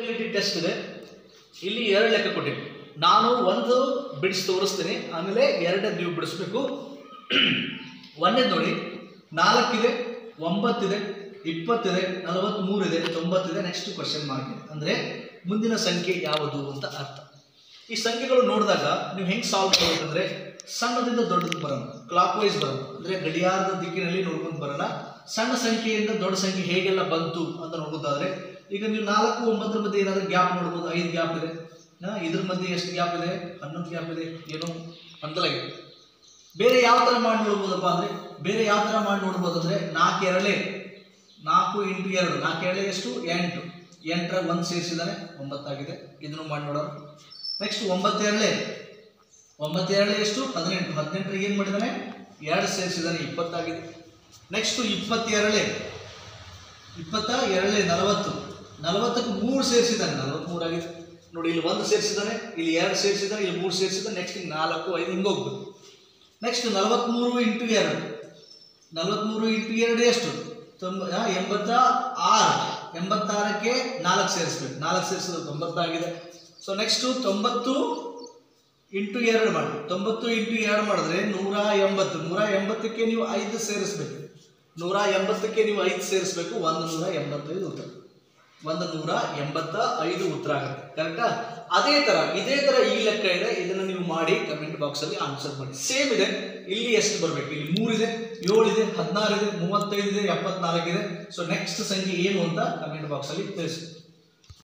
ability test ಇದೆ ಇಲ್ಲಿ ಎರಡು ಲೆಕ್ಕ ಕೊಟ್ಟಿವಿ ನಾನು ಒಂದು ಬಿಡಿಸಿ ತೋರಿಸ್ತೀನಿ ಆಮೇಲೆ ಎರಡನೇದು ನೀವು ಬಿಡಿಸ್ಬೇಕು ಒಂದೇದು ನೋಡಿ ನಾಲ್ಕಿದೆ ಒಂಬತ್ತಿದೆ ಇಪ್ಪತ್ತಿದೆ ನಲವತ್ತ್ಮೂರಿದೆ ತೊಂಬತ್ತಿದೆ ನೆಕ್ಸ್ಟ್ ಕ್ವಶನ್ ಮಾರ್ಕ್ ಇದೆ ಅಂದರೆ ಮುಂದಿನ ಸಂಖ್ಯೆ ಯಾವುದು ಅಂತ ಅರ್ಥ ಈ ಸಂಖ್ಯೆಗಳು ನೋಡಿದಾಗ ನೀವು ಹೆಂಗೆ ಸಾಲ್ವ್ ಮಾಡಬೇಕಂದ್ರೆ ಸಣ್ಣದಿಂದ ದೊಡ್ಡದು ಬರೋಣ ಕ್ಲಾಕ್ ವೈಸ್ ಬರೋಣ ಅಂದರೆ ಗಡಿಯಾರದ ದಿಕ್ಕಿನಲ್ಲಿ ನೋಡ್ಕೊಂಡು ಬರೋಣ ಸಣ್ಣ ಸಂಖ್ಯೆಯಿಂದ ದೊಡ್ಡ ಸಂಖ್ಯೆ ಹೇಗೆಲ್ಲ ಬಂತು ಅಂತ ನೋಡೋದಾದ್ರೆ ಈಗ ನೀವು ನಾಲ್ಕು ಒಂಬತ್ತರ ಮಧ್ಯೆ ಏನಾದರೂ ಗ್ಯಾಪ್ ನೋಡ್ಬೋದು ಐದು ಗ್ಯಾಪ್ ಇದೆ ಹಾ, ಇದ್ರ ಮಧ್ಯೆ ಎಷ್ಟು ಗ್ಯಾಪ್ ಇದೆ ಹನ್ನೊಂದು ಗ್ಯಾಪ್ ಇದೆ ಏನೋ ಗೊಂದಲಾಗಿದೆ ಬೇರೆ ಯಾವ ಥರ ಮಾಡಿ ನೋಡ್ಬೋದಪ್ಪ ಅಂದರೆ ಬೇರೆ ಯಾವ ಥರ ಮಾಡಿ ನೋಡ್ಬೋದು ಅಂದರೆ ನಾಲ್ಕು ಎರಡೇ ನಾಲ್ಕು ಇಂಟು ಎರಡು ನಾಲ್ಕು ಎರಡೇ ಎಷ್ಟು ಎಂಟು ಎಂಟರ ಒಂದು ಸೇರಿಸಿದಾನೆ ಒಂಬತ್ತಾಗಿದೆ ಇದನ್ನು ಮಾಡಿ ನೋಡೋಣ ನೆಕ್ಸ್ಟ್ ಒಂಬತ್ತೆರಡೇ ಒಂಬತ್ತೆರಡೇ ಎಷ್ಟು ಹದಿನೆಂಟು ಹದಿನೆಂಟರಿಗೆ ಏನು ಮಾಡಿದಾನೆ ಎರಡು ಸೇರಿಸಿದಾನೆ ಇಪ್ಪತ್ತಾಗಿದೆ ನೆಕ್ಸ್ಟು ಇಪ್ಪತ್ತೆರಡೇ ಇಪ್ಪತ್ತ ಎರಡೇ ನಲವತ್ತು ನಲವತ್ತಕ್ಕೆ ಮೂರು ಸೇರಿಸಿದ್ದಾನೆ ನಲವತ್ತ್ಮೂರು ಆಗಿದೆ ನೋಡಿ ಇಲ್ಲಿ ಒಂದು ಸೇರಿಸಿದ್ದಾನೆ ಇಲ್ಲಿ ಎರಡು ಸೇರಿಸಿದ್ದಾನೆ ಇಲ್ಲಿ ಮೂರು ಸೇರಿಸಿದ್ದಾನೆ ನೆಕ್ಸ್ಟ್ ನಾಲ್ಕು ಐದು ಹಿಂಗೆ ಹೋಗ್ಬೇಕು ನೆಕ್ಸ್ಟ್ ನಲವತ್ತ್ಮೂರು ಇಂಟು ಎರಡು ನಲವತ್ತ್ಮೂರು ಇಂಟು ಎರಡು ಎಷ್ಟು ತೊಂಬ ಆ, ಎಂಬತ್ತ ಆರು ಎಂಬತ್ತಾರಕ್ಕೆ ನಾಲ್ಕು ಸೇರಿಸ್ಬೇಕು ನಾಲ್ಕು ಸೇರಿಸಿದ್ರೆ ತೊಂಬತ್ತಾಗಿದೆ ಸೊ ನೆಕ್ಸ್ಟು ತೊಂಬತ್ತು ಇಂಟು ಎರಡು ಮಾಡಿ ತೊಂಬತ್ತು ಇಂಟು ಎರಡು ಮಾಡಿದ್ರೆ ನೂರ ಎಂಬತ್ತು ನೂರ ಎಂಬತ್ತಕ್ಕೆ ನೀವು ಐದು ಸೇರಿಸ್ಬೇಕು ನೂರ ಎಂಬತ್ತಕ್ಕೆ ನೀವು ಐದು ಸೇರಿಸ್ಬೇಕು ಒಂದು ನೂರ ಎಂಬತ್ತೈದು ಉತ್ತರ ಒಂದು ನೂರ ಎಂಬತ್ತ ಐದು ಉತ್ತರ ಆಗುತ್ತೆ ಕರೆಕ್ಟಾ ಅದೇ ತರ ಇದೇ ತರ ಈ ಲೆಕ್ಕ ಇದೆ ಇದನ್ನ ನೀವು ಮಾಡಿ ಕಮೆಂಟ್ ಬಾಕ್ಸ್ ಅಲ್ಲಿ ಆನ್ಸರ್ ಮಾಡಿ ಸೇಮ್ ಇದೆ ಇಲ್ಲಿ ಎಷ್ಟು ಬರಬೇಕು ಇಲ್ಲಿ ಮೂರಿದೆ ಏಳಿದೆ ಹದಿನಾರು ಇದೆ ಮೂವತ್ತೈದು ಇದೆ ಎಪ್ಪತ್ನಾಲ್ಕು ಇದೆ ಸೊ ನೆಕ್ಸ್ಟ್ ಸಂಖ್ಯೆ ಏನು ಅಂತ ಕಮೆಂಟ್ ಬಾಕ್ಸ್ ಅಲ್ಲಿ ತಿಳಿಸಿ